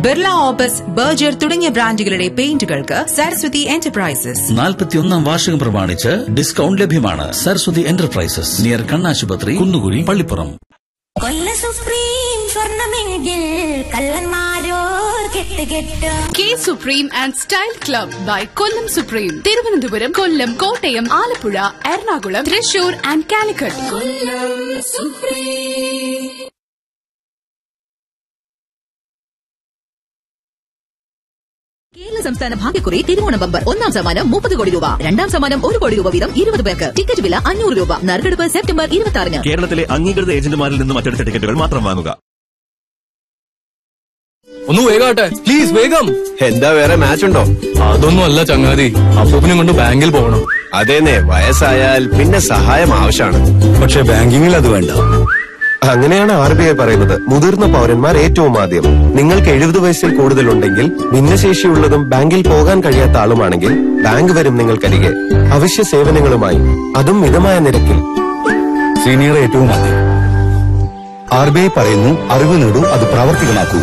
Birla opus Berger തുടങ്ങിയ ബ്രാൻഡുകളുടെ പെയിന്റുകൾക്ക് Saraswati enterprises നാൽപ്പത്തിയൊന്നാം വാർഷികം പ്രമാണിച്ച് ഡിസ്കൗണ്ട് ലഭ്യമാണ് സരസ്വതി എന്റർപ്രൈസസ് നിയർ കണ്ണാശുപത്രി കുന്നുകുഴി പള്ളിപ്പുറം കൊല്ല സുപ്രീം സ്വർണമെങ്കിൽ കള്ളന്മാരോർ കെട്ട് കെട്ട് കെ supreme and style club by Kollam supreme Thiruvananthapuram Kollam Kottayam Alappuzha Ernakulam Thrissur and Calicut Kerala സംസ്ഥാന ഭാഗ്യക്കുറി തിരുവോണം ബമ്പർ ഒന്നാം സമ്മാനം മുപ്പത് കോടി രൂപ രണ്ടാം സമ്മാനം ഒരു കോടി രൂപ വീതം ഇരുപത് പേർക്ക് ടിക്കറ്റ് വില അഞ്ഞൂറ് രൂപ നറുക്കെടുപ്പ് സെപ്റ്റംബർ ഇരുപത്തി ആറിന് കേരളത്തിലെ അംഗീകൃത ഏജന്റുമാരിൽ നിന്നും അച്ചടിച്ച ടിക്കറ്റുകൾ മാത്രം വാങ്ങുക ഒന്ന് വേഗാട്ടെ പ്ലീസ് വേഗം എന്താ വേറെ മാച്ച് ഉണ്ടോ അതൊന്നും അല്ല ചങ്ങാതി അപ്പൂപ്പിനെ കൊണ്ട് ബാങ്കിൽ പോകണം അതേന്നെ വയസ്സായാൽ പിന്നെ സഹായം ആവശ്യമാണ് പക്ഷെ ബാങ്കിങ്ങിൽ അത് വേണ്ട അങ്ങനെയാണ് ആർ ബി ഐ പറയുന്നത് മുതിർന്ന പൗരന്മാർ ഏറ്റവും ആദ്യം നിങ്ങൾക്ക് എഴുപത് വയസ്സിൽ കൂടുതലുണ്ടെങ്കിൽ ഭിന്നശേഷിയുള്ളതും ബാങ്കിൽ പോകാൻ കഴിയാത്ത ആളുമാണെങ്കിൽ ബാങ്ക് വരും നിങ്ങൾക്കരികെ അവശ്യ സേവനങ്ങളുമായി അതും മിതമായ നിരക്കിൽ സീനിയർ ഏറ്റവും ആദ്യം ആർ ബി ഐ പറയുന്നു അറിവ് നേടൂ അത് പ്രാവർത്തികമാക്കൂ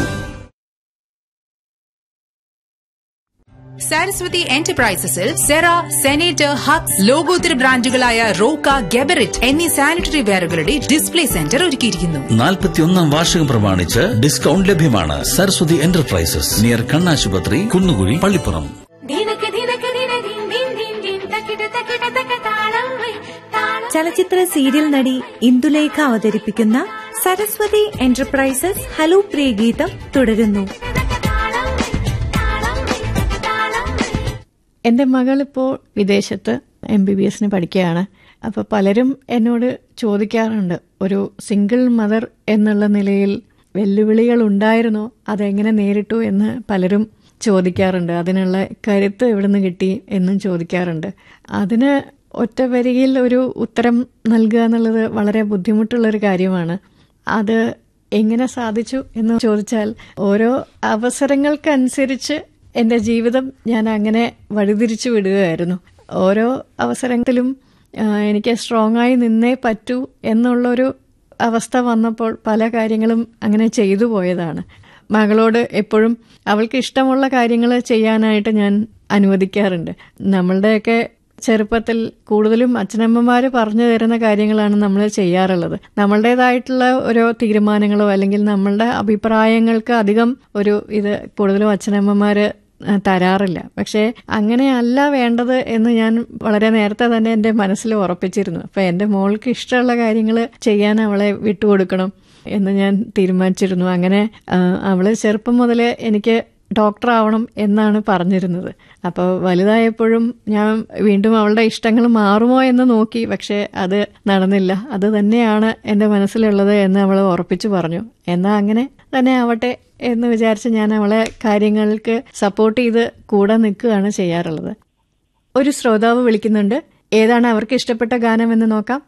സരസ്വതി എന്റർപ്രൈസസിൽ സെറ സെനേറ്റർ ഹക്സ് ലോകോത്തര ബ്രാൻഡുകളായ റോക്ക ഗെബറിറ്റ് എന്നീ സാനിറ്ററി വെയറുകളുടെ ഡിസ്പ്ലേ സെന്റർ ഒരുക്കിയിരിക്കുന്നു നാൽപ്പത്തിയൊന്നാം വാർഷികം പ്രമാണിച്ച് ഡിസ്കൗണ്ട് ലഭ്യമാണ് സരസ്വതി എന്റർപ്രൈസസ് നിയർ കണ്ണാശുപത്രി കുന്നുകുഴി പള്ളിപ്പുറം ദിനക്ക് ദിനക്ക് ദിന ദിൻ ദിൻ ദിൻ ദിൻ തക്കിട തക്കിട തക്ക താളം വേ, താളം ചലച്ചിത്ര സീരിയൽ നടി ഇന്ദുലേഖ അവതരിപ്പിക്കുന്ന സരസ്വതി എന്റർപ്രൈസസ് ഹലോ പ്രിയ ഗീതം തുടരുന്നു താളം വേ, താളം വേ, താളം വേ. എൻ്റെ മകളിപ്പോൾ വിദേശത്ത് എം ബി ബി എസിന് പഠിക്കുകയാണ് അപ്പോൾ പലരും എന്നോട് ചോദിക്കാറുണ്ട് ഒരു സിംഗിൾ മദർ എന്നുള്ള നിലയിൽ വെല്ലുവിളികൾ ഉണ്ടായിരുന്നോ അതെങ്ങനെ നേരിട്ടു എന്ന് പലരും ചോദിക്കാറുണ്ട് അതിനുള്ള കരുത്ത് എവിടുന്ന് കിട്ടി എന്നും ചോദിക്കാറുണ്ട് അതിന് ഒറ്റ വരിയിൽ ഒരു ഉത്തരം നൽകുക എന്നുള്ളത് വളരെ ബുദ്ധിമുട്ടുള്ളൊരു കാര്യമാണ് അത് എങ്ങനെ സാധിച്ചു എന്ന് ചോദിച്ചാൽ ഓരോ അവസരങ്ങൾക്കനുസരിച്ച് എൻ്റെ ജീവിതം ഞാൻ അങ്ങനെ വഴിതിരിച്ചു വിടുകയായിരുന്നു ഓരോ അവസരത്തിലും ആ, എനിക്ക് സ്ട്രോങ് ആയി നിന്നേ പറ്റൂ എന്നുള്ളൊരു അവസ്ഥ വന്നപ്പോൾ പല കാര്യങ്ങളും അങ്ങനെ ചെയ്തു പോയതാണ് മകളോട് എപ്പോഴും അവൾക്ക് ഇഷ്ടമുള്ള കാര്യങ്ങൾ ചെയ്യാനായിട്ട് ഞാൻ അനുവദിക്കാറുണ്ട് നമ്മളുടെയൊക്കെ ചെറുപ്പത്തിൽ കൂടുതലും അച്ഛനമ്മമാർ പറഞ്ഞു തരുന്ന കാര്യങ്ങളാണ് നമ്മൾ ചെയ്യാറുള്ളത് നമ്മളുടേതായിട്ടുള്ള ഓരോ തീരുമാനങ്ങളോ അല്ലെങ്കിൽ നമ്മളുടെ അഭിപ്രായങ്ങൾക്ക് അധികം ഒരു ഇത് കൂടുതലും അച്ഛനമ്മമാർ തരാറില്ല പക്ഷേ അങ്ങനെയല്ല വേണ്ടത് എന്ന് ഞാൻ വളരെ നേരത്തെ തന്നെ എൻ്റെ മനസ്സിൽ ഉറപ്പിച്ചിരുന്നു അപ്പം എൻ്റെ മോൾക്ക് ഇഷ്ടമുള്ള കാര്യങ്ങൾ ചെയ്യാൻ അവളെ വിട്ടുകൊടുക്കണം എന്ന് ഞാൻ തീരുമാനിച്ചിരുന്നു അങ്ങനെ ആ, അവള് ചെറുപ്പം മുതലേ എനിക്ക് ഡോക്ടർ ആവണം എന്നാണ് പറഞ്ഞിരുന്നത് അപ്പോൾ വലുതായപ്പോഴും ഞാൻ വീണ്ടും അവളുടെ ഇഷ്ടങ്ങൾ മാറുമോ എന്ന് നോക്കി പക്ഷേ അത് നടന്നില്ല അത് തന്നെയാണ് എൻ്റെ മനസ്സിലുള്ളത് എന്ന് അവൾ ഉറപ്പിച്ചു പറഞ്ഞു എന്നാൽ അങ്ങനെ തന്നെ ആവട്ടെ എന്ന് വിചാരിച്ച് ഞാൻ അവളെ കാര്യങ്ങൾക്ക് സപ്പോർട്ട് ചെയ്ത് കൂടെ നിൽക്കുകയാണ് ചെയ്യാറുള്ളത് ഒരു ശ്രോതാവ് വിളിക്കുന്നുണ്ട് ഏതാണ് അവർക്ക് ഇഷ്ടപ്പെട്ട ഗാനം എന്ന് നോക്കാം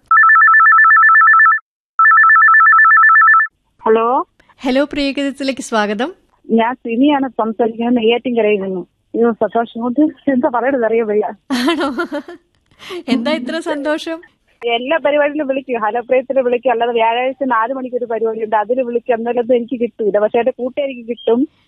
ഹലോ ഹലോ പ്രിയഗീതത്തിലേക്ക് സ്വാഗതം ഞാൻ സിനിയാണ് സംസാരിക്കുന്നത് നെയ്യാറ്റിൻകരയിൽ നിന്നും അയ്യോ സന്തോഷം കൊണ്ട് എന്താ പറയണത് അറിയാൻ വയ്യ ആണോ എന്താ ഇത്ര സന്തോഷം എല്ലാ പരിപാടിയിലും വിളിക്കും ഹലപ്രയത്തിൽ വിളിക്കും അല്ലാതെ വ്യാഴാഴ്ച നാല് മണിക്ക് ഒരു പരിപാടി ഉണ്ട് അതിൽ വിളിക്കും എന്നാലൊന്നും എനിക്ക് കിട്ടൂല പക്ഷെ എന്റെ കൂട്ടുകാരിക്ക് കിട്ടും